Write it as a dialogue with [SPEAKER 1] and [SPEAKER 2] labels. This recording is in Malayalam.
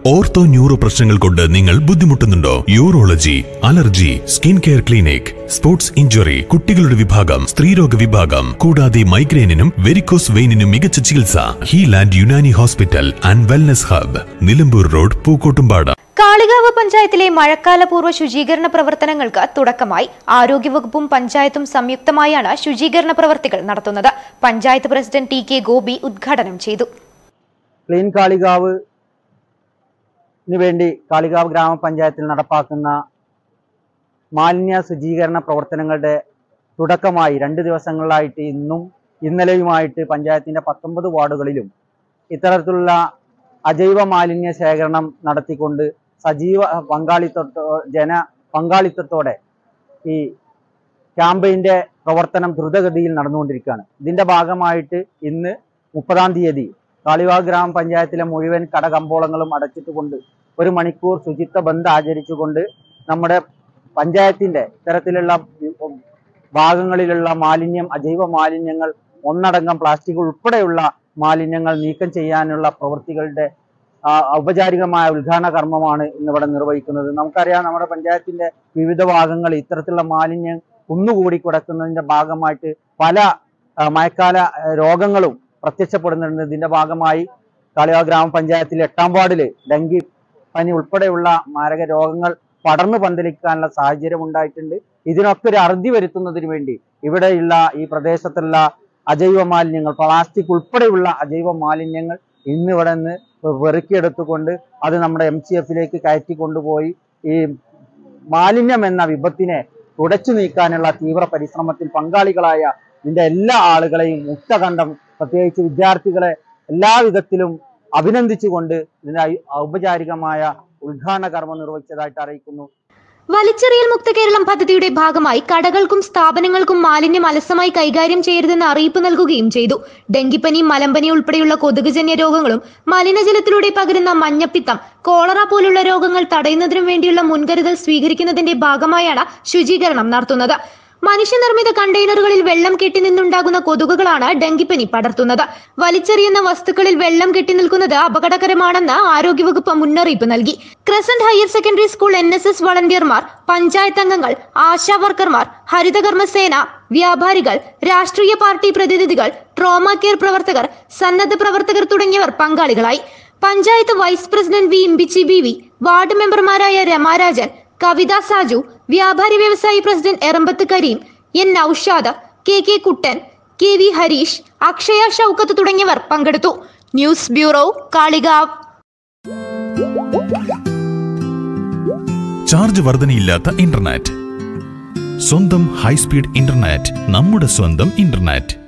[SPEAKER 1] ഓർത്തോ ന്യൂറോ പ്രശ്നങ്ങൾ കൊണ്ട് നിങ്ങൾ ബുദ്ധിമുട്ടുന്നുണ്ടോ urology allergy skin care clinic sports injury കുട്ടികളുടെ വിഭാഗം സ്ത്രീരോഗ വിഭാഗം കൂടാതെ മൈഗ്രെയിനിനും വെരിക്കോസ് വെയിനിനും മികച്ച ചികിത്സ Healand Unani hospital and wellness hub Nilambur road Pookkottumpadam
[SPEAKER 2] Kalikavu പഞ്ചായത്തിലെ മഴക്കാലപൂർവ്വ ശുചീകരണ പ്രവർത്തനങ്ങൾക്ക് തുടക്കമായി ആരോഗ്യവകുപ്പും പഞ്ചായത്തും സംയുക്തമായാണ് ശുചീകരണ പ്രവർത്തികൾ നടത്തുന്നത് panchayat president T K Gopi ഉദ്ഘാടനം ചെയ്തു
[SPEAKER 3] ക്ലീൻ കാളികാവ് വേണ്ടി കാളികാവ് ഗ്രാമപഞ്ചായത്തിൽ നടപ്പാക്കുന്ന മാലിന്യ ശുചീകരണ പ്രവർത്തനങ്ങളുടെ തുടക്കമായി രണ്ട് ദിവസങ്ങളിലായിട്ട് ഇന്നും ഇന്നലെയുമായിട്ട് പഞ്ചായത്തിൻ്റെ പത്തൊമ്പത് വാർഡുകളിലും ഇത്തരത്തിലുള്ള അജൈവ മാലിന്യ ശേഖരണം നടത്തിക്കൊണ്ട് സജീവ പങ്കാളിത്തത്തോ ജന പങ്കാളിത്തത്തോടെ ഈ ക്യാമ്പയിൻ്റെ പ്രവർത്തനം ദ്രുതഗതിയിൽ നടന്നുകൊണ്ടിരിക്കുകയാണ് ഇതിൻ്റെ ഭാഗമായിട്ട് ഇന്ന് മുപ്പതാം തീയതി കാളിവാഗ് ഗ്രാമപഞ്ചായത്തിലെ മുഴുവൻ കടകമ്പോളങ്ങളും അടച്ചിട്ടുകൊണ്ട് ഒരു മണിക്കൂർ ശുചിത്വ ബന്ദ് ആചരിച്ചുകൊണ്ട് നമ്മുടെ പഞ്ചായത്തിന്റെ ഇത്തരത്തിലുള്ള ഭാഗങ്ങളിലുള്ള മാലിന്യം അജൈവ മാലിന്യങ്ങൾ ഒന്നടങ്കം പ്ലാസ്റ്റിക് ഉൾപ്പെടെയുള്ള മാലിന്യങ്ങൾ നീക്കം ചെയ്യാനുള്ള പ്രവൃത്തികളുടെ ആ, ഔപചാരികമായ ഉദ്ഘാടന കർമ്മമാണ് ഇന്നിവിടെ നിർവഹിക്കുന്നത് നമുക്കറിയാം നമ്മുടെ പഞ്ചായത്തിന്റെ വിവിധ ഭാഗങ്ങളിൽ ഇത്തരത്തിലുള്ള മാലിന്യം കുന്നുകൂടി കിടക്കുന്നതിന്റെ ഭാഗമായിട്ട് പല ആ, മഴക്കാല ആ, രോഗങ്ങളും പ്രത്യക്ഷപ്പെടുന്നുണ്ട് ഇതിന്റെ ഭാഗമായി കാളികാവ് ഗ്രാമപഞ്ചായത്തിലെ എട്ടാം വാർഡില് ഡെങ്കി പനി ഉൾപ്പെടെയുള്ള മാരക രോഗങ്ങൾ പടർന്നു പന്തലിക്കാനുള്ള സാഹചര്യം ഉണ്ടായിട്ടുണ്ട് ഇതിനൊക്കെ ഒരു അറുതി വരുത്തുന്നതിന് വേണ്ടി ഇവിടെയുള്ള ഈ പ്രദേശത്തുള്ള അജൈവ മാലിന്യങ്ങൾ പ്ലാസ്റ്റിക് ഉൾപ്പെടെയുള്ള അജൈവ മാലിന്യങ്ങൾ ഇന്ന് ഇവിടെ നിന്ന് വെറുക്കിയെടുത്തുകൊണ്ട് അത് നമ്മുടെ എം സി എഫിലേക്ക് കയറ്റി കൊണ്ടുപോയി ഈ മാലിന്യം എന്ന വിപത്തിനെ തുടച്ചു നീക്കാനുള്ള തീവ്ര പരിശ്രമത്തിൽ പങ്കാളികളായ ഇതിന്റെ എല്ലാ ആളുകളെയും മുക്തകണ്ഠം പ്രത്യേകിച്ച് വിദ്യാർത്ഥികളെ എല്ലാ വിധത്തിലും അഭിനന്ദിച്ചുകൊണ്ട് ഇതിന്റെ ഔ- ഔപചാരികമായ ഉദ്ഘാടന കർമ്മം നിർവഹിച്ചതായിട്ട് അറിയിക്കുന്നു
[SPEAKER 2] വലിച്ചെറിയൽ മുക്ത കേരളം പദ്ധതിയുടെ ഭാഗമായി കടകൾക്കും സ്ഥാപനങ്ങൾക്കും മാലിന്യം അലസമായി കൈകാര്യം ചെയ്യരുതെന്ന് അറിയിപ്പ് നൽകുകയും ചെയ്തു ഡെങ്കിപ്പനി മലമ്പനി ഉൾപ്പെടെയുള്ള കൊതുകുജന്യ രോഗങ്ങളും മലിനജലത്തിലൂടെ പകരുന്ന മഞ്ഞപ്പിത്തം കോളറ പോലുള്ള രോഗങ്ങൾ തടയുന്നതിനും വേണ്ടിയുള്ള മുൻകരുതൽ സ്വീകരിക്കുന്നതിന്റെ ഭാഗമായാണ് ശുചീകരണം നടത്തുന്നത് മനുഷ്യനിർമ്മിത കണ്ടെയ്നറുകളിൽ വെള്ളം കെട്ടി നിന്നുണ്ടാകുന്ന കൊതുകുകളാണ് ഡെങ്കിപ്പനി പടർത്തുന്നത് വലിച്ചെറിയുന്ന വസ്തുക്കളിൽ വെള്ളം കെട്ടി നിൽക്കുന്നത് അപകടകരമാണെന്ന് ആരോഗ്യവകുപ്പ് മുന്നറിയിപ്പ് നൽകി Crescent higher secondary school N S S വളണ്ടിയർമാർ പഞ്ചായത്ത് അംഗങ്ങൾ ആശാ വർക്കർമാർ ഹരിതകർമ്മസേന വ്യാപാരികൾ രാഷ്ട്രീയ പാർട്ടി പ്രതിനിധികൾ ട്രോമ കെയർ പ്രവർത്തകർ സന്നദ്ധ പ്രവർത്തകർ തുടങ്ങിയവർ പങ്കാളികളായി panchayat vice president V Imbichi B V ward മെമ്പർമാരായ രമാരാജൻ കവിത സാജു വ്യാപാരി വ്യവസായി president Erambath Kareem N Naushad K K Kuttan K V Harish Akshaya Shoukath തുടങ്ങിയവർ പങ്കെടുത്തു ന്യൂസ് ബ്യൂറോ കാളികാവ്
[SPEAKER 1] ചാർജ് വർധനയില്ലാത്ത ഇന്റർനെറ്റ് സ്വന്തം ഹൈസ്പീഡ് ഇന്റർനെറ്റ് നമ്മുടെ സ്വന്തം ഇന്റർനെറ്റ്